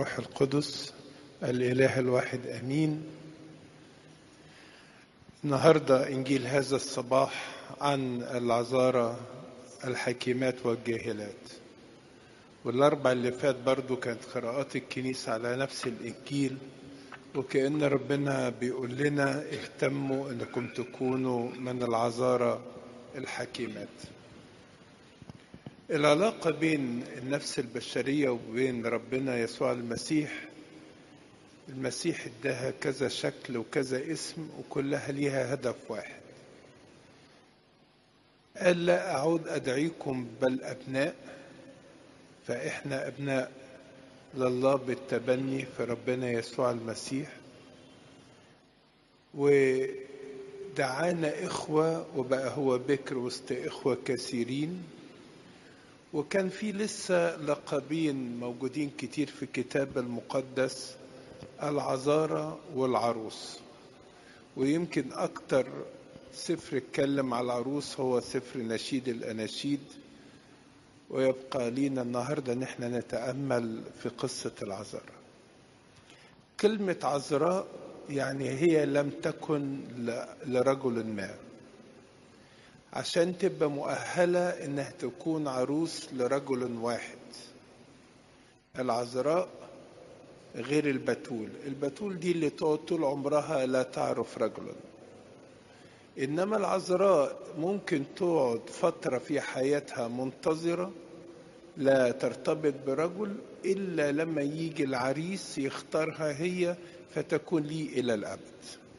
والروح القدس الإله الواحد أمين النهاردة إنجيل هذا الصباح عن العذارى الحكيمات والجاهلات والأربع اللي فات برضو كانت قراءات الكنيسة على نفس الإنجيل وكأن ربنا بيقول لنا اهتموا أنكم تكونوا من العذارى الحكيمات العلاقة بين النفس البشرية وبين ربنا يسوع المسيح المسيح اداها كذا شكل وكذا اسم وكلها ليها هدف واحد قال لا أعود أدعيكم بل أبناء فإحنا أبناء لله بالتبني في ربنا يسوع المسيح ودعانا إخوة وبقى هو بكر وسط إخوة كثيرين وكان في لسه لقبين موجودين كتير في الكتاب المقدس العذارى والعروس ويمكن أكتر سفر اتكلم على العروس هو سفر نشيد الأناشيد ويبقى لينا النهارده ان احنا نتامل في قصه العذراء كلمه عذراء يعني هي لم تكن لرجل ما عشان تبقى مؤهله انها تكون عروس لرجل واحد العذراء غير البتول البتول دي اللي تقعد طول عمرها لا تعرف رجلا انما العذراء ممكن تقعد فتره في حياتها منتظره لا ترتبط برجل الا لما يجي العريس يختارها هي فتكون لي الى الابد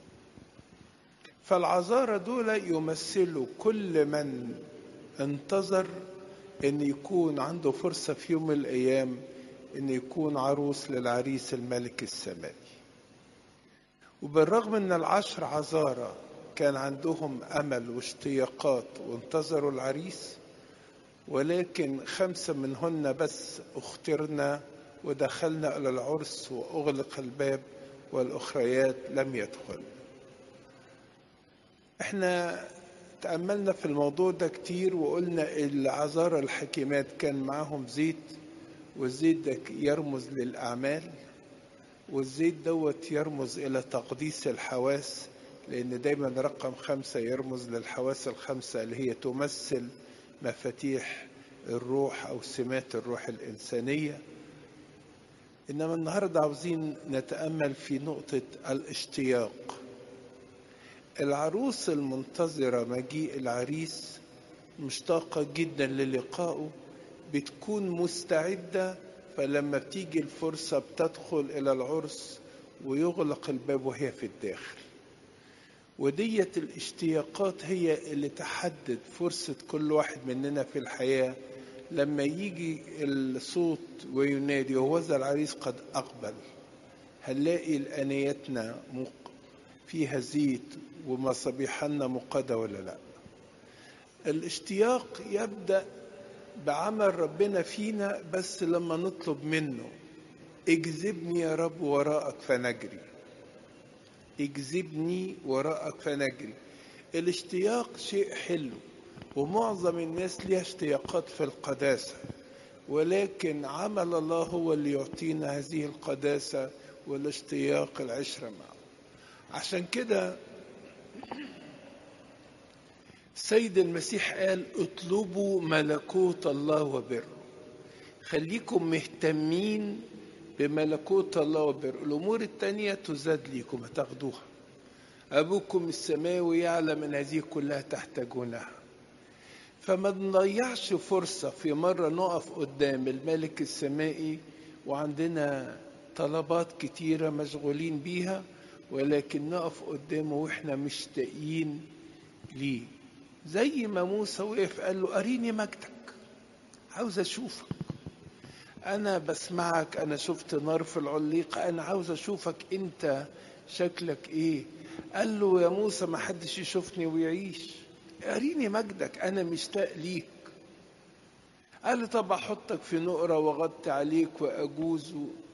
فالعذارى دول يمثلوا كل من انتظر ان يكون عنده فرصه في يوم من الايام ان يكون عروس للعريس الملك السماوي وبالرغم ان العشر عذارى كان عندهم امل واشتياقات وانتظروا العريس ولكن خمسه منهن بس اخترنا ودخلنا الى العرس واغلق الباب والاخريات لم يدخل احنا تاملنا في الموضوع ده كتير وقلنا العذارى الحكيمات كان معاهم زيت والزيت ده يرمز للاعمال والزيت دوت يرمز الى تقديس الحواس لأن دايما رقم خمسة يرمز للحواس الخمسة اللي هي تمثل مفاتيح الروح أو سمات الروح الإنسانية إنما النهاردة عاوزين نتأمل في نقطة الاشتياق العروس المنتظرة مجيء العريس مشتاقة جدا للقائه بتكون مستعدة فلما بتيجي الفرصة بتدخل إلى العرس ويغلق الباب وهي في الداخل ودية الاشتياقات هي اللي تحدد فرصة كل واحد مننا في الحياة لما يجي الصوت وينادي وهذا العريس قد أقبل هنلاقي الآنيتنا فيها زيت ومصابيحنا مقادة ولا لا الاشتياق يبدأ بعمل ربنا فينا بس لما نطلب منه اجذبني يا رب وراءك فنجري اجذبني وراءك فنجري الاشتياق شيء حلو ومعظم الناس ليها اشتياقات في القداسة ولكن عمل الله هو اللي يعطينا هذه القداسة والاشتياق العشرة معه عشان كده سيد المسيح قال اطلبوا ملكوت الله وبره خليكم مهتمين بملكوت الله وبره الأمور التانية تزاد ليكم هتاخدوها أبوكم السماوي يعلم أن هذه كلها تحتاجونها فما نضيعش فرصة في مرة نقف قدام الملك السمائي وعندنا طلبات كتيرة مشغولين بيها ولكن نقف قدامه وإحنا مشتاقين ليه زي ما موسى وقف قال له أريني مجدك عاوز أشوفك أنا بسمعك أنا شفت نار في العليقة أنا عاوز أشوفك أنت شكلك إيه قال له يا موسى ما حدش يشوفني ويعيش أريني مجدك أنا مشتاق ليك قال لي طب أحطك في نقرة وأغطي عليك وأجوز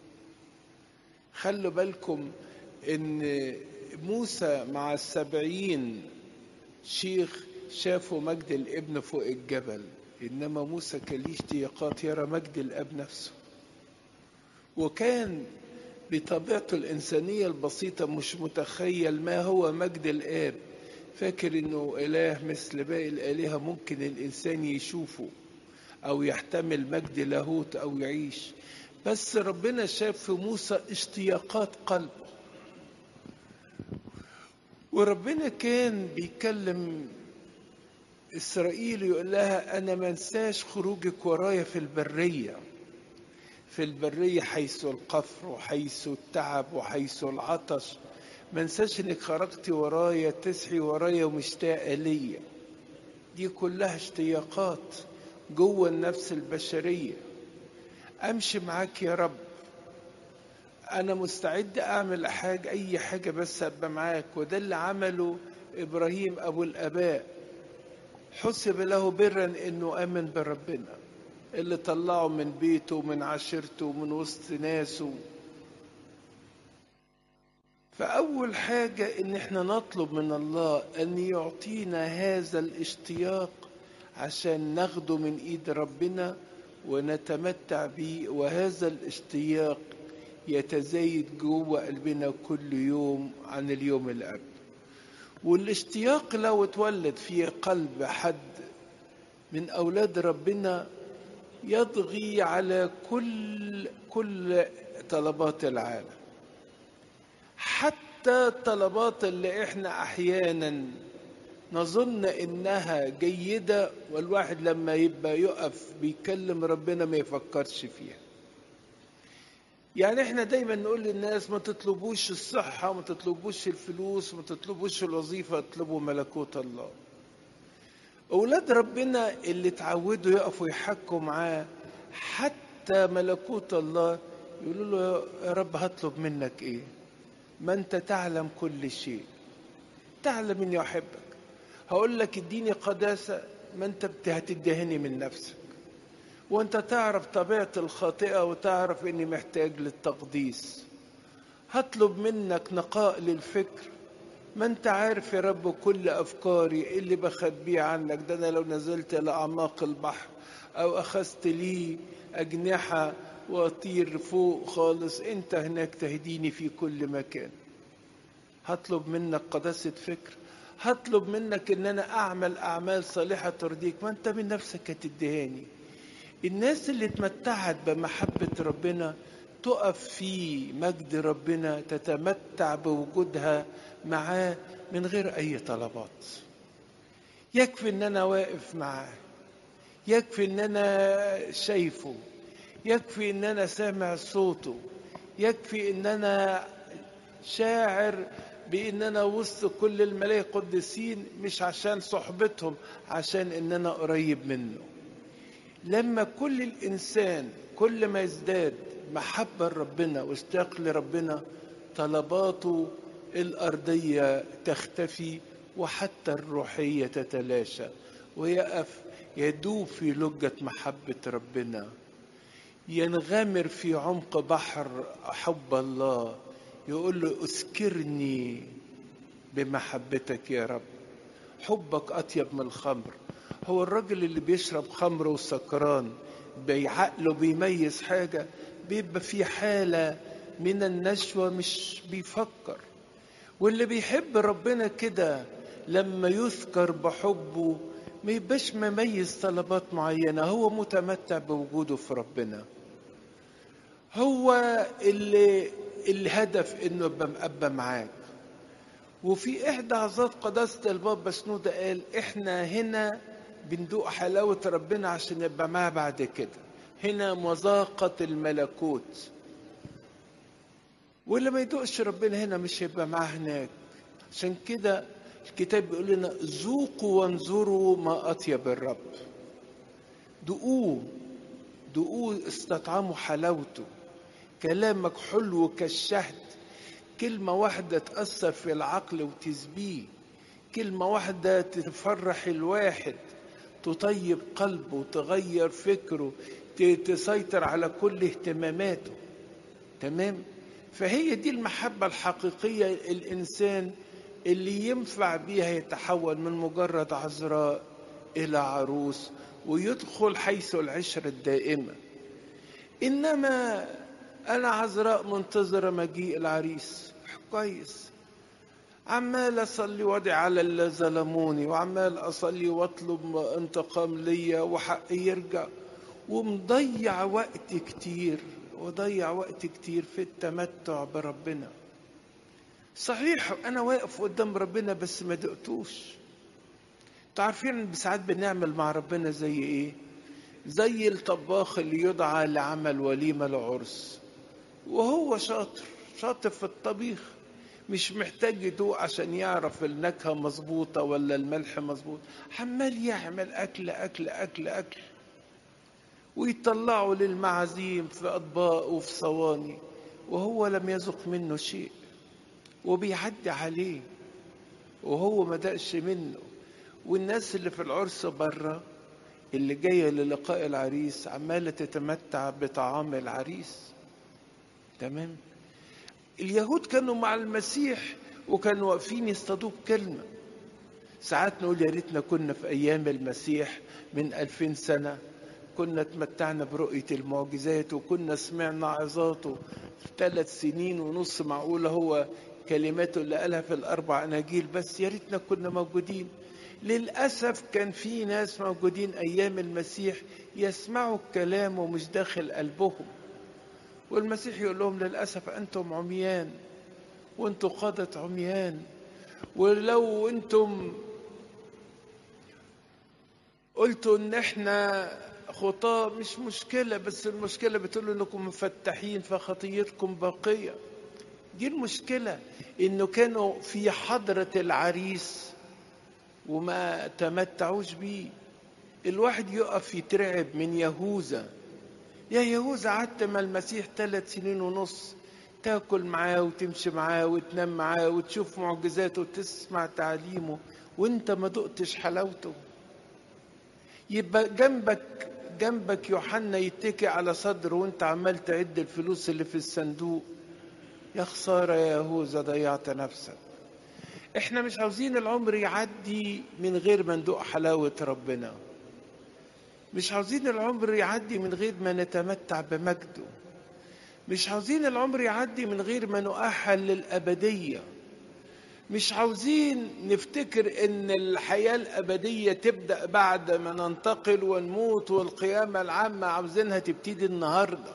خلوا بالكم إن موسى مع السبعين شيخ شافوا مجد الابن فوق الجبل إنما موسى كان ليه اشتياقات يرى مجد الأب نفسه وكان بطبيعته الإنسانية البسيطة مش متخيل ما هو مجد الآب فاكر إنه إله مثل باقي الآلهة ممكن الإنسان يشوفه أو يحتمل مجد لاهوت أو يعيش بس ربنا شاف في موسى اشتياقات قلبه وربنا كان بيكلم إسرائيل يقول لها أنا ما انساش خروجك ورايا في البرية في البرية حيث القفر وحيث التعب وحيث العطش ما انساش انك خرجتي ورايا تسعي ورايا ومشتاقة ليا دي كلها اشتياقات جوه النفس البشرية امشي معاك يا رب انا مستعد اعمل حاجة اي حاجة بس ابقى معاك وده اللي عمله ابراهيم ابو الاباء حسب له برا انه امن بربنا اللي طلعه من بيته ومن عشيرته ومن وسط ناسه فأول حاجة إن إحنا نطلب من الله أن يعطينا هذا الاشتياق عشان ناخده من إيد ربنا ونتمتع بيه وهذا الاشتياق يتزايد جوه قلبنا كل يوم عن اليوم اللي قبل والاشتياق لو اتولد في قلب حد من أولاد ربنا يضغي على كل كل طلبات العالم حتى الطلبات اللي احنا احيانا نظن انها جيده والواحد لما يبقى يقف بيكلم ربنا ما يفكرش فيها يعني احنا دايما نقول للناس ما تطلبوش الصحه ما تطلبوش الفلوس ما تطلبوش الوظيفه اطلبوا ملكوت الله أولاد ربنا اللي اتعودوا يقفوا يحكوا معاه حتى ملكوت الله يقولوا له يا رب هطلب منك ايه ما انت تعلم كل شيء تعلم اني احبك هقول لك اديني قداسة ما انت هتدهني من نفسك وانت تعرف طبيعة الخاطئة وتعرف اني محتاج للتقديس هطلب منك نقاء للفكر ما انت عارف يا رب كل افكاري اللي بخبيه عنك ده انا لو نزلت لاعماق البحر او اخذت لي اجنحه واطير فوق خالص انت هناك تهديني في كل مكان هطلب منك قداسه فكر هطلب منك ان انا اعمل اعمال صالحه ترضيك ما انت من نفسك هتدهاني الناس اللي اتمتعت بمحبه ربنا تقف في مجد ربنا تتمتع بوجودها معاه من غير اي طلبات يكفي ان انا واقف معاه يكفي ان انا شايفه يكفي ان انا سامع صوته يكفي ان انا شاعر بان انا وسط كل الملائكه القديسين مش عشان صحبتهم عشان ان انا قريب منه لما كل الانسان كل ما يزداد محبه لربنا واشتياق لربنا طلباته الارضيه تختفي وحتى الروحيه تتلاشى ويقف يدوب في لجه محبه ربنا ينغمر في عمق بحر حب الله يقول له اسكرني بمحبتك يا رب حبك اطيب من الخمر هو الراجل اللي بيشرب خمر وسكران بعقله بيميز حاجه بيبقى في حاله من النشوه مش بيفكر واللي بيحب ربنا كده لما يذكر بحبه ما يبقاش مميز طلبات معينة هو متمتع بوجوده في ربنا هو اللي الهدف انه ابقى مقبى معاك وفي احدى عظات قداسة الباب بسنودة قال احنا هنا بندوق حلاوة ربنا عشان نبقى معاه بعد كده هنا مذاقة الملكوت واللي ما يدوقش ربنا هنا مش هيبقى معاه هناك عشان كده الكتاب بيقول لنا ذوقوا وانظروا ما اطيب الرب دقوه دقوه استطعموا حلاوته كلامك حلو كالشهد كلمة واحدة تأثر في العقل وتسبيه كلمة واحدة تفرح الواحد تطيب قلبه وتغير فكره تسيطر على كل اهتماماته تمام فهي دي المحبة الحقيقية الإنسان اللي ينفع بيها يتحول من مجرد عذراء إلى عروس ويدخل حيث العشرة الدائمة إنما انا عذراء منتظره مجيء العريس كويس عمال اصلي وادعي على اللي ظلموني وعمال اصلي واطلب انتقام ليا وحقي يرجع ومضيع وقت كتير وضيع وقت كتير في التمتع بربنا صحيح انا واقف قدام ربنا بس ما دقتوش انتوا عارفين ساعات بنعمل مع ربنا زي ايه زي الطباخ اللي يدعى لعمل وليمه لعرس وهو شاطر شاطر في الطبيخ مش محتاج يدوق عشان يعرف النكهة مظبوطة ولا الملح مظبوط عمال يعمل أكل أكل أكل أكل ويطلعوا للمعازيم في أطباق وفي صواني وهو لم يذق منه شيء وبيعدي عليه وهو ما دقش منه والناس اللي في العرس بره اللي جاية للقاء العريس عمالة تتمتع بطعام العريس تمام اليهود كانوا مع المسيح وكانوا واقفين يصطادوه بكلمة ساعات نقول يا ريتنا كنا في أيام المسيح من ألفين سنة كنا تمتعنا برؤية المعجزات وكنا سمعنا عظاته في ثلاث سنين ونص معقولة هو كلماته اللي قالها في الأربع أناجيل بس يا ريتنا كنا موجودين للأسف كان في ناس موجودين أيام المسيح يسمعوا الكلام ومش داخل قلبهم والمسيح يقول لهم للأسف أنتم عميان وأنتم قادة عميان ولو أنتم قلتوا إن إحنا خطاة مش مشكلة بس المشكلة بتقول إنكم مفتحين فخطيتكم باقية دي المشكلة إنه كانوا في حضرة العريس وما تمتعوش بيه الواحد يقف يترعب من يهوذا يا يهوذا قعدت مع المسيح ثلاث سنين ونص تاكل معاه وتمشي معاه وتنام معاه وتشوف معجزاته وتسمع تعليمه وانت ما دقتش حلاوته يبقى جنبك جنبك يوحنا يتكي على صدره وانت عمال تعد الفلوس اللي في الصندوق يا خسارة يا يهوذا ضيعت نفسك احنا مش عاوزين العمر يعدي من غير ما ندوق حلاوة ربنا مش عاوزين العمر يعدي من غير ما نتمتع بمجده مش عاوزين العمر يعدي من غير ما نؤهل للأبدية مش عاوزين نفتكر ان الحياة الأبدية تبدأ بعد ما ننتقل ونموت والقيامة العامة عاوزينها تبتدي النهاردة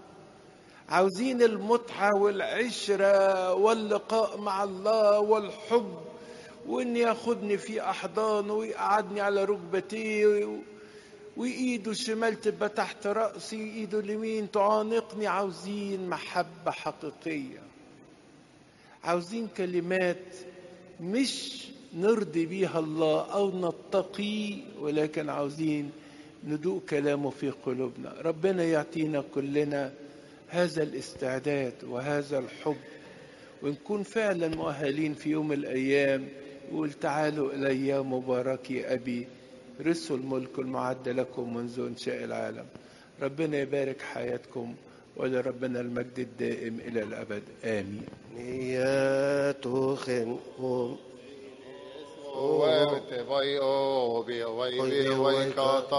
عاوزين المتعة والعشرة واللقاء مع الله والحب وان ياخدني في احضانه ويقعدني على ركبتيه وايده الشمال تبقى تحت راسي ايده اليمين تعانقني عاوزين محبه حقيقيه عاوزين كلمات مش نرضي بيها الله او نتقي ولكن عاوزين ندوق كلامه في قلوبنا ربنا يعطينا كلنا هذا الاستعداد وهذا الحب ونكون فعلا مؤهلين في يوم الايام يقول تعالوا الي مباركي ابي رثوا الملك المعد لكم منذ انشاء العالم ربنا يبارك حياتكم ولربنا المجد الدائم الى الابد امين نياتوخن هم وابت باي او بي واي بي واي كاتا